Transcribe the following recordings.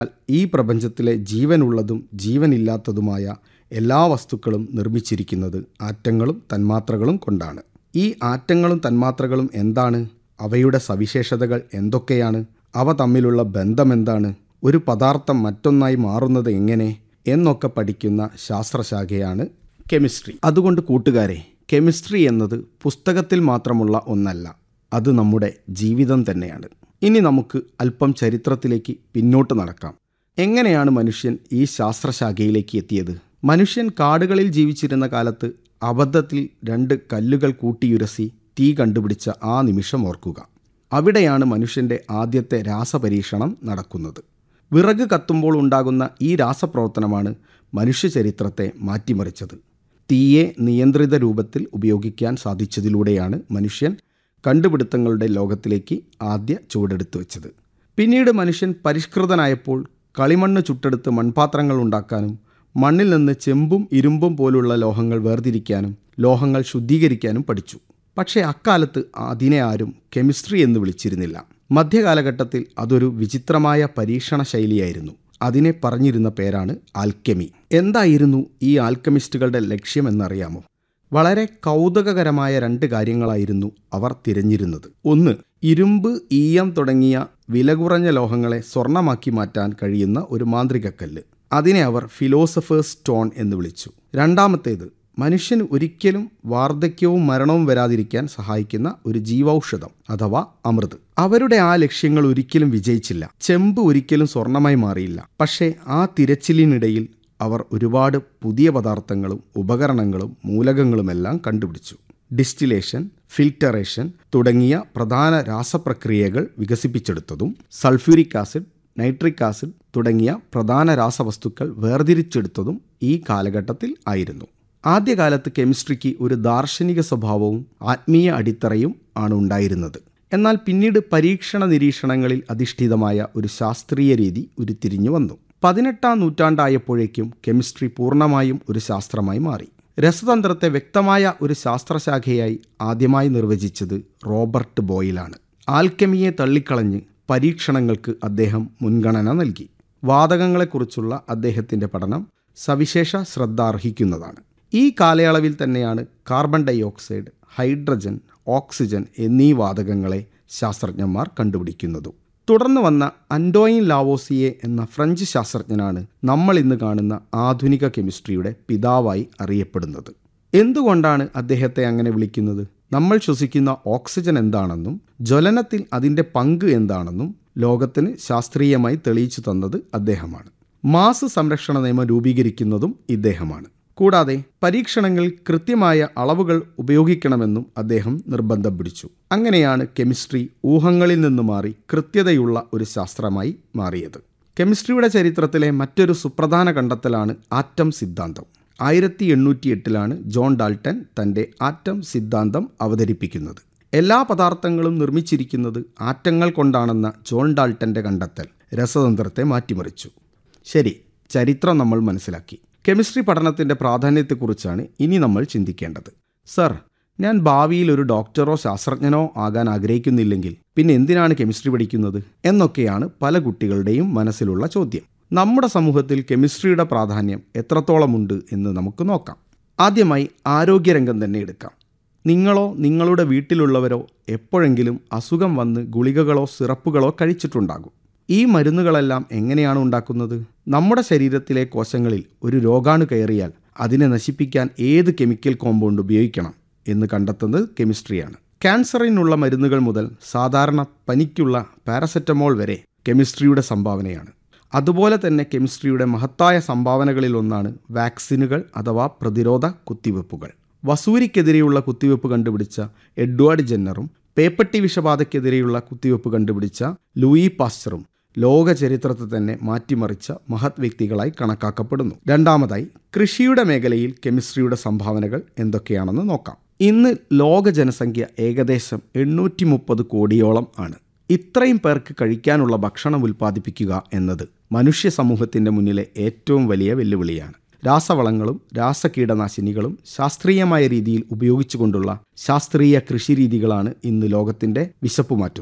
ഈ പ്രപഞ്ചത്തിലെ ജീവനുള്ളതും ജീവനില്ലാത്തതുമായ എല്ലാ വസ്തുക്കളും നിർമ്മിച്ചിരിക്കുന്നത് ആറ്റങ്ങളും തന്മാത്രകളും കൊണ്ടാണ് ഈ ആറ്റങ്ങളും തന്മാത്രകളും എന്താണ് അവയുടെ സവിശേഷതകൾ എന്തൊക്കെയാണ് അവ തമ്മിലുള്ള ബന്ധമെന്താണ് ഒരു പദാർത്ഥം മറ്റൊന്നായി മാറുന്നത് എങ്ങനെ എന്നൊക്കെ പഠിക്കുന്ന ശാസ്ത്രശാഖയാണ് കെമിസ്ട്രി അതുകൊണ്ട് കൂട്ടുകാരെ കെമിസ്ട്രി എന്നത് പുസ്തകത്തിൽ മാത്രമുള്ള ഒന്നല്ല അത് നമ്മുടെ ജീവിതം തന്നെയാണ് ഇനി നമുക്ക് അല്പം ചരിത്രത്തിലേക്ക് പിന്നോട്ട് നടക്കാം എങ്ങനെയാണ് മനുഷ്യൻ ഈ ശാസ്ത്രശാഖയിലേക്ക് എത്തിയത് മനുഷ്യൻ കാടുകളിൽ ജീവിച്ചിരുന്ന കാലത്ത് അബദ്ധത്തിൽ രണ്ട് കല്ലുകൾ കൂട്ടിയുരസി തീ കണ്ടുപിടിച്ച ആ നിമിഷം ഓർക്കുക അവിടെയാണ് മനുഷ്യൻ്റെ ആദ്യത്തെ രാസപരീക്ഷണം നടക്കുന്നത് വിറക് കത്തുമ്പോൾ ഉണ്ടാകുന്ന ഈ രാസപ്രവർത്തനമാണ് മനുഷ്യചരിത്രത്തെ മാറ്റിമറിച്ചത് തീയെ നിയന്ത്രിത രൂപത്തിൽ ഉപയോഗിക്കാൻ സാധിച്ചതിലൂടെയാണ് മനുഷ്യൻ കണ്ടുപിടുത്തങ്ങളുടെ ലോകത്തിലേക്ക് ആദ്യ ചുവടെടുത്തു വെച്ചത് പിന്നീട് മനുഷ്യൻ പരിഷ്കൃതനായപ്പോൾ കളിമണ്ണ് ചുട്ടെടുത്ത് മൺപാത്രങ്ങൾ ഉണ്ടാക്കാനും മണ്ണിൽ നിന്ന് ചെമ്പും ഇരുമ്പും പോലുള്ള ലോഹങ്ങൾ വേർതിരിക്കാനും ലോഹങ്ങൾ ശുദ്ധീകരിക്കാനും പഠിച്ചു പക്ഷേ അക്കാലത്ത് അതിനെ ആരും കെമിസ്ട്രി എന്ന് വിളിച്ചിരുന്നില്ല മധ്യകാലഘട്ടത്തിൽ അതൊരു വിചിത്രമായ പരീക്ഷണ ശൈലിയായിരുന്നു അതിനെ പറഞ്ഞിരുന്ന പേരാണ് ആൽക്കെമി എന്തായിരുന്നു ഈ ആൽക്കമിസ്റ്റുകളുടെ ലക്ഷ്യമെന്നറിയാമോ വളരെ കൗതുകകരമായ രണ്ട് കാര്യങ്ങളായിരുന്നു അവർ തിരഞ്ഞിരുന്നത് ഒന്ന് ഇരുമ്പ് ഈയം തുടങ്ങിയ വില കുറഞ്ഞ ലോഹങ്ങളെ സ്വർണമാക്കി മാറ്റാൻ കഴിയുന്ന ഒരു മാന്ത്രികക്കല്ല് അതിനെ അവർ ഫിലോസഫേഴ്സ് സ്റ്റോൺ എന്ന് വിളിച്ചു രണ്ടാമത്തേത് മനുഷ്യന് ഒരിക്കലും വാർദ്ധക്യവും മരണവും വരാതിരിക്കാൻ സഹായിക്കുന്ന ഒരു ജീവൌഷധം അഥവാ അമൃത് അവരുടെ ആ ലക്ഷ്യങ്ങൾ ഒരിക്കലും വിജയിച്ചില്ല ചെമ്പ് ഒരിക്കലും സ്വർണമായി മാറിയില്ല പക്ഷേ ആ തിരച്ചിലിനിടയിൽ അവർ ഒരുപാട് പുതിയ പദാർത്ഥങ്ങളും ഉപകരണങ്ങളും മൂലകങ്ങളുമെല്ലാം കണ്ടുപിടിച്ചു ഡിസ്റ്റിലേഷൻ ഫിൽറ്ററേഷൻ തുടങ്ങിയ പ്രധാന രാസപ്രക്രിയകൾ വികസിപ്പിച്ചെടുത്തതും സൾഫ്യൂരിക് ആസിഡ് നൈട്രിക് ആസിഡ് തുടങ്ങിയ പ്രധാന രാസവസ്തുക്കൾ വേർതിരിച്ചെടുത്തതും ഈ കാലഘട്ടത്തിൽ ആയിരുന്നു ആദ്യകാലത്ത് കെമിസ്ട്രിക്ക് ഒരു ദാർശനിക സ്വഭാവവും ആത്മീയ അടിത്തറയും ആണ് ഉണ്ടായിരുന്നത് എന്നാൽ പിന്നീട് പരീക്ഷണ നിരീക്ഷണങ്ങളിൽ അധിഷ്ഠിതമായ ഒരു ശാസ്ത്രീയ രീതി ഉരുത്തിരിഞ്ഞു വന്നു പതിനെട്ടാം നൂറ്റാണ്ടായപ്പോഴേക്കും കെമിസ്ട്രി പൂർണ്ണമായും ഒരു ശാസ്ത്രമായി മാറി രസതന്ത്രത്തെ വ്യക്തമായ ഒരു ശാസ്ത്രശാഖയായി ആദ്യമായി നിർവചിച്ചത് റോബർട്ട് ബോയിലാണ് ആൽക്കെമിയെ തള്ളിക്കളഞ്ഞ് പരീക്ഷണങ്ങൾക്ക് അദ്ദേഹം മുൻഗണന നൽകി വാതകങ്ങളെക്കുറിച്ചുള്ള അദ്ദേഹത്തിൻ്റെ പഠനം സവിശേഷ ശ്രദ്ധ അർഹിക്കുന്നതാണ് ഈ കാലയളവിൽ തന്നെയാണ് carbon dioxide hydrogen oxygen എന്നീ വാതകങ്ങളെ ശാസ്ത്രജ്ഞന്മാർ കണ്ടുപിടിക്കുന്നതും തുടർന്ന് വന്ന അൻഡോയിൻ ലാവോസിയെ എന്ന ഫ്രഞ്ച് ശാസ്ത്രജ്ഞനാണ് നമ്മൾ ഇന്ന് കാണുന്ന ആധുനിക കെമിസ്ട്രിയുടെ പിതാവായി അറിയപ്പെടുന്നത് എന്തുകൊണ്ടാണ് അദ്ദേഹത്തെ അങ്ങനെ വിളിക്കുന്നത് നമ്മൾ ശ്വസിക്കുന്ന ഓക്സിജൻ എന്താണെന്നും ജ്വലനത്തിൽ അതിൻ്റെ പങ്ക് എന്താണെന്നും ലോകത്തിന് ശാസ്ത്രീയമായി തെളിയിച്ചു തന്നത് അദ്ദേഹമാണ് മാസ് സംരക്ഷണ നിയമം രൂപീകരിക്കുന്നതും ഇദ്ദേഹമാണ് കൂടാതെ പരീക്ഷണങ്ങളിൽ കൃത്യമായ അളവുകൾ ഉപയോഗിക്കണമെന്നും അദ്ദേഹം നിർബന്ധം പിടിച്ചു അങ്ങനെയാണ് കെമിസ്ട്രി ഊഹങ്ങളിൽ നിന്ന് മാറി കൃത്യതയുള്ള ഒരു ശാസ്ത്രമായി മാറിയത് കെമിസ്ട്രിയുടെ ചരിത്രത്തിലെ മറ്റൊരു സുപ്രധാന കണ്ടെത്തലാണ് ആറ്റം സിദ്ധാന്തം ആയിരത്തി എണ്ണൂറ്റി എട്ടിലാണ് ജോൺ ഡാൾട്ടൻ തൻ്റെ ആറ്റം സിദ്ധാന്തം അവതരിപ്പിക്കുന്നത് എല്ലാ പദാർത്ഥങ്ങളും നിർമ്മിച്ചിരിക്കുന്നത് ആറ്റങ്ങൾ കൊണ്ടാണെന്ന ജോൺ ഡാൾട്ടൻ്റെ കണ്ടെത്തൽ രസതന്ത്രത്തെ മാറ്റിമറിച്ചു ശരി ചരിത്രം നമ്മൾ മനസ്സിലാക്കി കെമിസ്ട്രി പഠനത്തിൻ്റെ പ്രാധാന്യത്തെക്കുറിച്ചാണ് ഇനി നമ്മൾ ചിന്തിക്കേണ്ടത് സർ ഞാൻ ഭാവിയിൽ ഒരു ഡോക്ടറോ ശാസ്ത്രജ്ഞനോ ആകാൻ ആഗ്രഹിക്കുന്നില്ലെങ്കിൽ പിന്നെ എന്തിനാണ് കെമിസ്ട്രി പഠിക്കുന്നത് എന്നൊക്കെയാണ് പല കുട്ടികളുടെയും മനസ്സിലുള്ള ചോദ്യം നമ്മുടെ സമൂഹത്തിൽ കെമിസ്ട്രിയുടെ പ്രാധാന്യം എത്രത്തോളമുണ്ട് എന്ന് നമുക്ക് നോക്കാം ആദ്യമായി ആരോഗ്യരംഗം തന്നെ എടുക്കാം നിങ്ങളോ നിങ്ങളുടെ വീട്ടിലുള്ളവരോ എപ്പോഴെങ്കിലും അസുഖം വന്ന് ഗുളികകളോ സിറപ്പുകളോ കഴിച്ചിട്ടുണ്ടാകും ഈ മരുന്നുകളെല്ലാം എങ്ങനെയാണ് ഉണ്ടാക്കുന്നത് നമ്മുടെ ശരീരത്തിലെ കോശങ്ങളിൽ ഒരു രോഗാണു കയറിയാൽ അതിനെ നശിപ്പിക്കാൻ ഏത് കെമിക്കൽ കോമ്പൗണ്ട് ഉപയോഗിക്കണം എന്ന് കണ്ടെത്തുന്നത് കെമിസ്ട്രിയാണ് ക്യാൻസറിനുള്ള മരുന്നുകൾ മുതൽ സാധാരണ പനിക്കുള്ള പാരസെറ്റമോൾ വരെ കെമിസ്ട്രിയുടെ സംഭാവനയാണ് അതുപോലെ തന്നെ കെമിസ്ട്രിയുടെ മഹത്തായ സംഭാവനകളിൽ ഒന്നാണ് വാക്സിനുകൾ അഥവാ പ്രതിരോധ കുത്തിവെപ്പുകൾ വസൂരിക്കെതിരെയുള്ള കുത്തിവെപ്പ് കണ്ടുപിടിച്ച എഡ്വേർഡ് ജെന്നറും പേപ്പട്ടി വിഷബാധയ്ക്കെതിരെയുള്ള കുത്തിവെപ്പ് കണ്ടുപിടിച്ച ലൂയി പാസ്റ്ററും ലോക ചരിത്രത്തെ തന്നെ മാറ്റിമറിച്ച മഹത് വ്യക്തികളായി കണക്കാക്കപ്പെടുന്നു രണ്ടാമതായി കൃഷിയുടെ മേഖലയിൽ കെമിസ്ട്രിയുടെ സംഭാവനകൾ എന്തൊക്കെയാണെന്ന് നോക്കാം ഇന്ന് ലോക ജനസംഖ്യ ഏകദേശം എണ്ണൂറ്റി മുപ്പത് കോടിയോളം ആണ് ഇത്രയും പേർക്ക് കഴിക്കാനുള്ള ഭക്ഷണം ഉൽപ്പാദിപ്പിക്കുക എന്നത് മനുഷ്യ സമൂഹത്തിൻ്റെ മുന്നിലെ ഏറ്റവും വലിയ വെല്ലുവിളിയാണ് രാസവളങ്ങളും രാസകീടനാശിനികളും ശാസ്ത്രീയമായ രീതിയിൽ ഉപയോഗിച്ചുകൊണ്ടുള്ള ശാസ്ത്രീയ കൃഷിരീതികളാണ് ഇന്ന് ലോകത്തിൻ്റെ വിശപ്പ് മാറ്റുന്നത്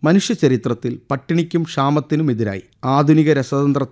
മനുഷ്യചരിത്രത്തിൽ പട്ടിണിക്കും ക്ഷാമത്തിനുമെതിരായി ആധുനിക രസതന്ത്ര